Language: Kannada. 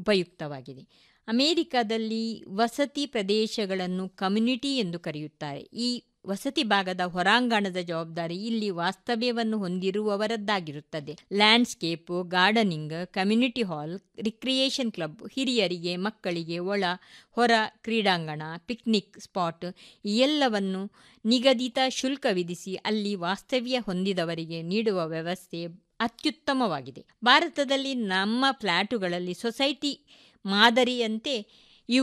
ಉಪಯುಕ್ತವಾಗಿದೆ ಅಮೆರಿಕದಲ್ಲಿ ವಸತಿ ಪ್ರದೇಶಗಳನ್ನು ಕಮ್ಯುನಿಟಿ ಎಂದು ಕರೆಯುತ್ತಾರೆ ಈ ವಸತಿ ಭಾಗದ ಹೊರಾಂಗಣದ ಜವಾಬ್ದಾರಿ ಇಲ್ಲಿ ವಾಸ್ತವ್ಯವನ್ನು ಹೊಂದಿರುವವರದ್ದಾಗಿರುತ್ತದೆ landscape gardening community hall recreation club ಹಿರಿಯರಿಗೆ ಮಕ್ಕಳಿಗೆ ಒಳ ಹೊರ ಕ್ರೀಡಾಂಗಣ ಪಿಕ್ನಿಕ್ ಸ್ಪಾಟ್ ಈ ಎಲ್ಲವನ್ನು ನಿಗದಿತ ಶುಲ್ಕ ವಿಧಿಸಿ ಅಲ್ಲಿ ವಾಸ್ತವ್ಯ ಹೊಂದಿದವರಿಗೆ ನೀಡುವ ವ್ಯವಸ್ಥೆ ಅತ್ಯುತ್ತಮವಾಗಿದೆ ಭಾರತದಲ್ಲಿ ನಮ್ಮ ಫ್ಲ್ಯಾಟುಗಳಲ್ಲಿ ಸೊಸೈಟಿ ಮಾದರಿಯಂತೆ